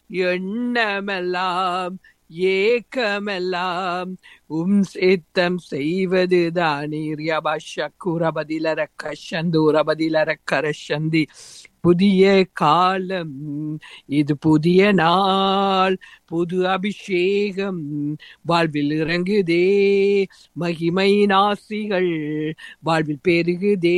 எண்ணமெல்லாம் ஏக்கமெல்லாம் உம் சித்தம் செய்வது தானீர் யபஷக்குரபதிலர கஷந்தூரபதிலர கரஷந்தி புதிய காலம் இது புதிய நாள் புது அபிஷேகம் வாழ்வில் இறங்குதே மகிமை நாசிகள் வாழ்வில் பெருகுதே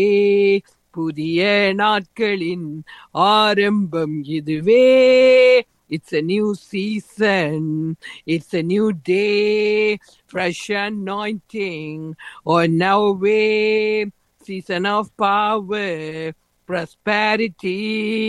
புதிய நாட்களின் ஆரம்பம் இதுவே It's a new season. It's a new day. Fresh anointing on our way. Season of power, prosperity.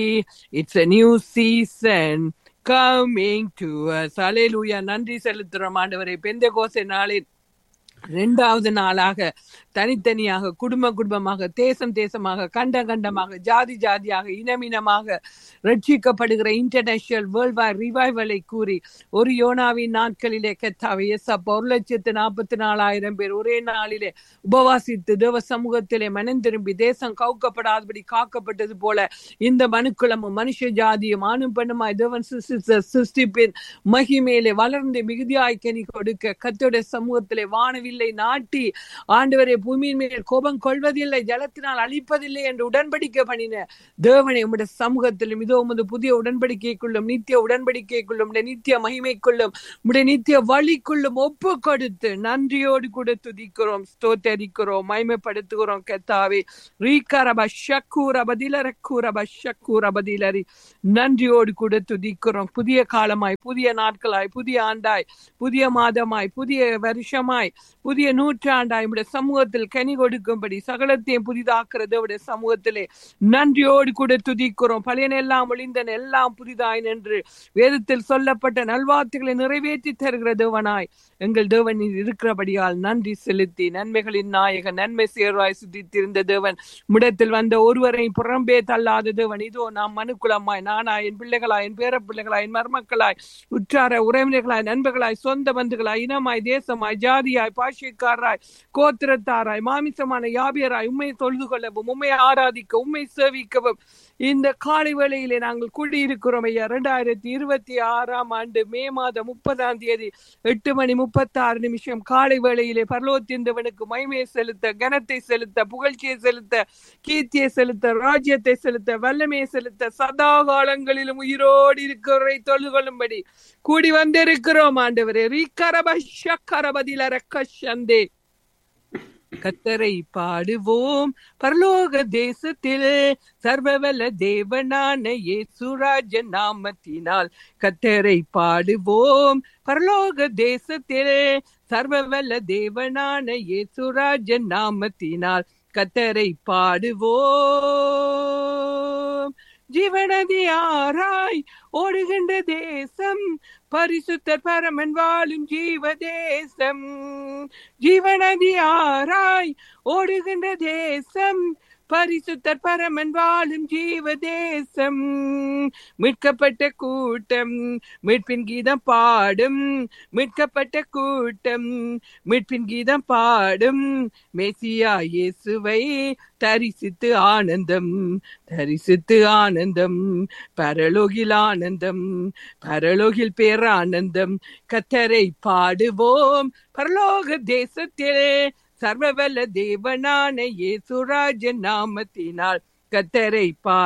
It's a new season coming to us. Hallelujah. நன்றி செலுத்துறோம் ஆண்டவரே பெந்த கோசை நாளில் இரண்டாவது நாளாக தனித்தனியாக குடும்ப குடும்பமாக தேசம் தேசமாக கண்ட கண்டமாக ஜாதி ஜாதியாக இனமினமாக ரட்சிக்கப்படுகிற இன்டர்நேஷனல் வேர்ல்ட் வைட் ரிவைவலை கூறி ஒரு யோனாவின் நாட்களிலே கெத்தாவை எஸ் அப்ப ஒரு லட்சத்து நாற்பத்தி நாலாயிரம் பேர் ஒரே நாளிலே உபவாசித்து தேவ சமூகத்திலே மனம் திரும்பி தேசம் கவுக்கப்படாதபடி காக்கப்பட்டது போல இந்த மனுக்குளமும் மனுஷ ஜாதியும் ஆணும் பெண்ணுமாய் தேவன் சிருஷ்டித்த சிருஷ்டிப்பின் மகிமேலே வளர்ந்து மிகுதியாய் கனி கொடுக்க கத்தோட சமூகத்திலே வானவில்லை நாட்டி ஆண்டவரை பூமியின் மேல் கோபம் கொள்வதில்லை ஜலத்தினால் அழிப்பதில்லை என்று உடன்படிக்கை பண்ணின தேவனை உம்முடைய சமூகத்திலும் இதோ உமது புதிய உடன்படிக்கைக்குள்ளும் நித்திய உடன்படிக்கைக்குள்ளும் உம்முடைய நித்திய மகிமைக்குள்ளும் உம்முடைய நித்திய வழிக்குள்ளும் ஒப்பு கொடுத்து நன்றியோடு கூட துதிக்கிறோம் ஸ்தோத்தரிக்கிறோம் மகிமைப்படுத்துகிறோம் கெத்தாவே ரீகரப ஷக்கூர பதிலர கூரப ஷக்கூர பதிலரி நன்றியோடு கூட துதிக்கிறோம் புதிய காலமாய் புதிய நாட்களாய் புதிய ஆண்டாய் புதிய மாதமாய் புதிய வருஷமாய் புதிய நூற்றாண்டாய் உடைய சமூகத்தில் கனி கொடுக்கும்படி சகலத்தையும் புதிதாக்குறது உடைய சமூகத்திலே நன்றியோடு கூட துதிக்கிறோம் பழையன எல்லாம் ஒளிந்தன எல்லாம் புதிதாய் நின்று வேதத்தில் சொல்லப்பட்ட நல்வார்த்தைகளை நிறைவேற்றி தருகிற தேவனாய் எங்கள் தேவன் இருக்கிறபடியால் நன்றி செலுத்தி நன்மைகளின் நாயக நன்மை சேர்வாய் சுத்தித்திருந்த தேவன் முடத்தில் வந்த ஒருவரை புறம்பே தள்ளாத தேவன் இதோ நாம் மனுக்குலமாய் நானாய் என் பிள்ளைகளாய் என் பேர பிள்ளைகளாய் என் மருமக்களாய் உற்றார உறவினர்களாய் நண்பர்களாய் சொந்த பந்துகளாய் இனமாய் தேசமாய் ஜாதியாய் பாஷைக்காராய் கோத்திரத்தாராய் மாமிசமான யாபியராய் உண்மை தொழுது கொள்ளவும் உண்மை ஆராதிக்க உண்மை சேவிக்கவும் இந்த காலை வேளையிலே நாங்கள் கூடியிருக்கிறோம் ஐயா இரண்டாயிரத்தி இருபத்தி ஆறாம் ஆண்டு மே மாதம் முப்பதாம் தேதி எட்டு மணி முப்பத்தாறு நிமிஷம் காலை வேளையிலே பரலோத்தியந்தவனுக்கு மகிமையை செலுத்த கனத்தை செலுத்த புகழ்ச்சியை செலுத்த கீர்த்தியை செலுத்த ராஜ்யத்தை செலுத்த வல்லமையை செலுத்த சதா காலங்களிலும் உயிரோடு இருக்கிறவரை தொழுது கொள்ளும்படி கூடி வந்திருக்கிறோம் ஆண்டவரே ரீக்கரப ஷக்கரபதில ரக்கஷந்தே கத்தரை பாடுவோம் பரலோக தேசத்தில் சர்வவல்ல தேவனான இயேசுராஜ நாமத்தினால் கத்தரை பாடுவோம் பரலோக தேசத்தில் சர்வவல்ல தேவனான இயேசுராஜ நாமத்தினால் கத்தரை பாடுவோம் ஜீவனதியாராய் ஓடுகின்ற தேசம் பரிசுத்தர் பரமன் வாழும் ஜீவ தேசம் ஜீவனதியாராய் ஓடுகின்ற தேசம் பரிசுத்தர் பரமன் வாழும் ஜீவ தேசம் மீட்கப்பட்ட கூட்டம் மீட்பின் கீதம் பாடும் மீட்கப்பட்ட கூட்டம் மீட்பின் கீதம் பாடும் மேசியா இயேசுவை தரிசித்து ஆனந்தம் தரிசித்து ஆனந்தம் பரலோகில் ஆனந்தம் பரலோகில் பேரானந்தம் கத்தரை பாடுவோம் பரலோக தேசத்திலே சர்வவல்ல தேவனான இயேசுராஜன் நாமத்தினால் கத்தரை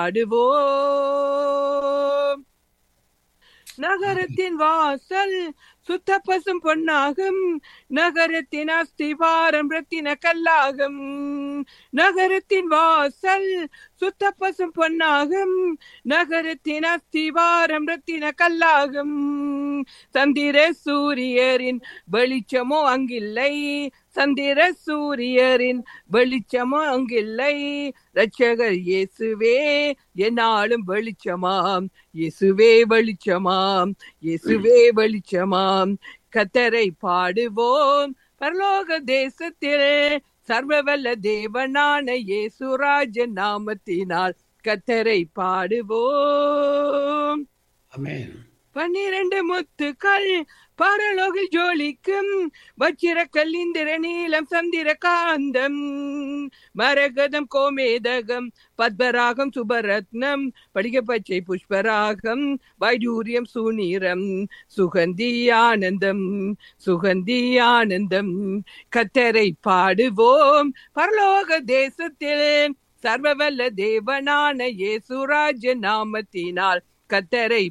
பாடுவோம் நகரத்தின் வாசல் சுத்த பசும் பொன்னாகும் நகரத்தின் அஸ்திவாரம் ரத்தின கல்லாகும் நகரத்தின் வாசல் சுத்த பசும் பொன்னாகும் நகரத்தின் அஸ்திவாரம் ரத்தின கல்லாகும் சந்திர சூரியரின் வெளிச்சமோ அங்கில்லை சந்திர சூரியரின் வெளிச்சமோ அங்கில்லை ரட்சகர் இயேசுவே என்னாலும் வெளிச்சமாம் இயேசுவே வெளிச்சமாம் இயேசுவே வெளிச்சமாம் கத்தரை பாடுவோம் பரலோக தேசத்திலே சர்வவல்ல தேவனான இயேசுராஜ நாமத்தினால் கத்தரை பாடுவோம் Amen. பன்னிரண்டு முத்துக்கள் பரலோகில் ஜோலிக்கும் வச்சிர கல்லிந்திர நீலம் சந்திர காந்தம் மரகதம் கோமேதகம் பத்மராகம் சுபரத்னம் படிக பச்சை புஷ்பராகம் வைடூரியம் சுநீரம் சுகந்தி ஆனந்தம் சுகந்தி ஆனந்தம் கத்தரை பாடுவோம் பரலோக தேசத்தில் சர்வவல்ல தேவனான இயேசுராஜ நாமத்தினால் கத்தரை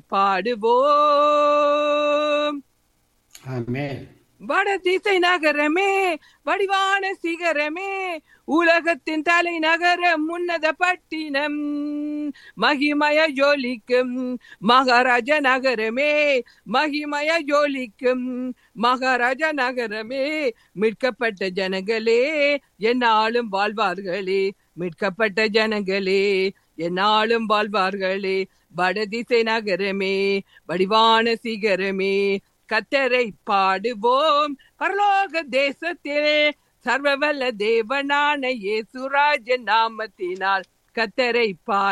பாடுவோம் ஆமென் வட திசை நகரமே வடிவான சிகரமே உலகத்தின் தலைநகரம் உன்னத பட்டினம் மகிமய ஜோலிக்கும் மகாராஜ நகரமே மகிமய ஜோலிக்கும் மகாராஜ நகரமே மீட்கப்பட்ட ஜனங்களே என்னாலும் வாழ்வார்களே மீட்கப்பட்ட ஜனங்களே என்னாலும் வாழ்வார்களே வடதிசை நகரமே வடிவான சிகரமே கத்தரை பாடுவோம் பரலோக தேசத்திலே சர்வவல்ல தேவனான இயேசுராஜ நாமத்தினால் கத்தரை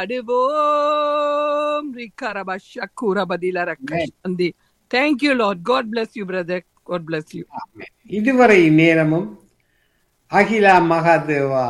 பாடுவோம் ரிக்கரபஷக்கூரபதிலரக்கந்தி Thank you, Lord. God bless you, brother. God bless you. ஆமென். இதுவரை நேரமும் அகிலா மகாதேவா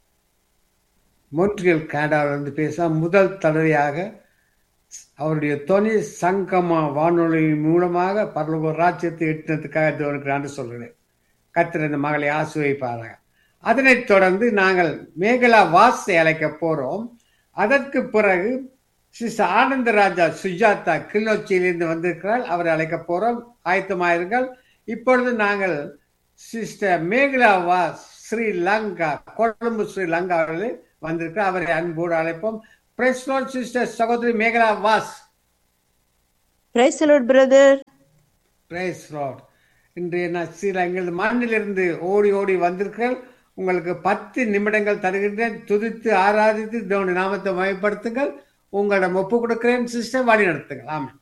மொன்றியல் கனடாவிலிருந்து பேச முதல் தடவையாக அவருடைய தொனி சங்கமா வானொலி மூலமாக பரலோக ராஜ்யத்தை எட்டினதுக்காக தேவனுக்கு நன்றி சொல்கிறேன் கத்திர இந்த மகளை ஆசிர்வதிப்பாராக அதனைத் தொடர்ந்து நாங்கள் மேகலா வாஸை அழைக்க போறோம் அதற்கு பிறகு சிஸ்டர் ஆனந்தராஜா சுஜாதா கிளிநொச்சியிலிருந்து வந்திருக்கிறாள் அவரை அழைக்க போறோம் ஆயத்தமாயிருங்கள் இப்பொழுது நாங்கள் சிஸ்டர் மேகலா வாஸ் ஸ்ரீலங்கா கொழும்பு ஸ்ரீலங்கா அவர்களை வந்திருக்கிறார் அவரை அன்போடு அழைப்போம் பிரஸ் சிஸ்டர் சகோதரி Megala Vaz praise Lord brother praise Lord இன்றைய நான் சில எங்களது மண்ணிலிருந்து ஓடி ஓடி வந்திருக்கிறேன் உங்களுக்கு பத்து நிமிடங்கள் தருகின்றேன் துதித்து ஆராதித்து தேவனுடைய நாமத்தை மயப்படுத்துங்கள் உங்களிடம் ஒப்பு கொடுக்கிறேன் சிஸ்டர் வழி நடத்துங்கள் ஆமாம்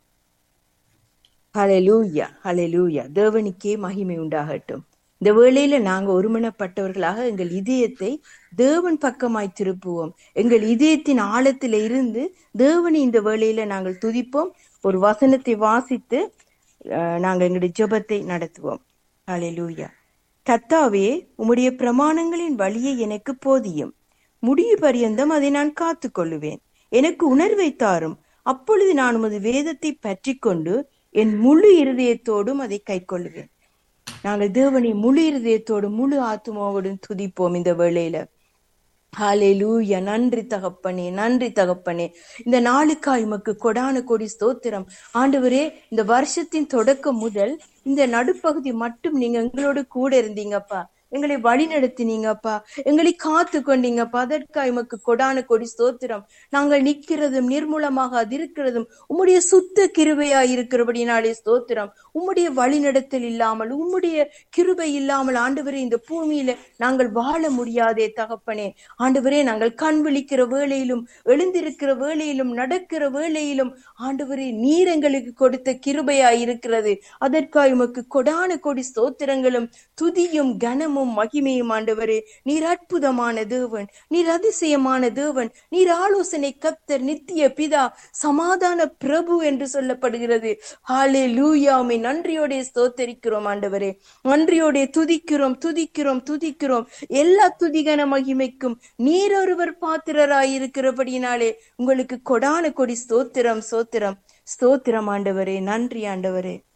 ஹalleluya ஹalleluya தேவனுக்கே மகிமை உண்டாகட்டும் இந்த வேளையில நாங்க ஒருமனப்பட்டவர்களாக எங்கள் இதயத்தை தேவன் பக்கமாய் திருப்புவோம் எங்கள் இதயத்தின் ஆழத்தில இருந்து தேவனை இந்த வேளையில நாங்கள் துதிப்போம் ஒரு வசனத்தை வாசித்து அஹ், நாங்கள் எங்களுடைய ஜெபத்தை நடத்துவோம் ஹalleluya கத்தாவே உம்முடைய பிரமாணங்களின் வழியை எனக்கு போதியும் முடிவு பரியந்தம் அதை நான் காத்துக் கொள்ளுவேன் எனக்கு உணர்வை தாரும் அப்பொழுது நான் உமது வேதத்தை பற்றி கொண்டு என் முழு இருதயத்தோடும் அதை கைக்கொள்ளுவேன் நாங்கள் தேவனை முழு இருதயத்தோடும் முழு ஆத்மாவோடும் துதிப்போம் இந்த வேளையில ஹalleluya நன்றி தகப்பனே நன்றி தகப்பனே இந்த நாளுக்காய் உமக்கு கொடான கொடி ஸ்தோத்திரம் ஆண்டவரே இந்த வருஷத்தின் தொடக்கம் முதல் இந்த நடுப்பகுதி மட்டும் நீங்க எங்களோட கூட இருந்தீங்கப்பா எங்களை வழி நடத்தினீங்கப்பா எங்களை காத்து கொண்டீங்கப்பா அதற்காக உமக்கு கொடான கொடி ஸ்தோத்திரம் நாங்கள் நிற்கிறதும் நிர்மூலமாக அதிருக்கிறதும் உம்முடைய சுத்த கிருபையா இருக்கிறபடினாலே ஸ்தோத்திரம் உம்முடைய வழி நடத்தல் இல்லாமல் உம்முடைய கிருபை இல்லாமல் ஆண்டவரே இந்த பூமியில நாங்கள் வாழ முடியாதே தகப்பனே ஆண்டவரே நாங்கள் கண் விழிக்கிற வேளையிலும் எழுந்திருக்கிற வேளையிலும் நடக்கிற வேளையிலும் ஆண்டவரே நீர் எங்களுக்கு கொடுத்த கிருபையா இருக்கிறது அதற்காக உமக்கு கொடான கொடி ஸ்தோத்திரங்களும் துதியும் கனமும் மகிமையும் ஆண்டவரே நீர் அற்புதமான தேவன் நீர் அதிசயமான தேவன் நீர் ஆலோசனை கத்தர் நித்திய பிதா சமாதான பிரபு என்று சொல்லப்படுகிறது ஹாலே லூயாமை நன்றியோட ஸ்தோத்தரிக்கிறோம் ஆண்டவரே நன்றியோட துதிக்கிறோம் துதிக்கிறோம் துதிக்கிறோம் எல்லா துதிகன மகிமைக்கும் நீர் ஒருவர் பாத்திரராய் இருக்கிறபடினாலே உங்களுக்கு கொடான கொடி ஸ்தோத்திரம் ஸ்தோத்திரம் ஸ்தோத்திரம் ஆண்டவரே நன்றி ஆண்டவரே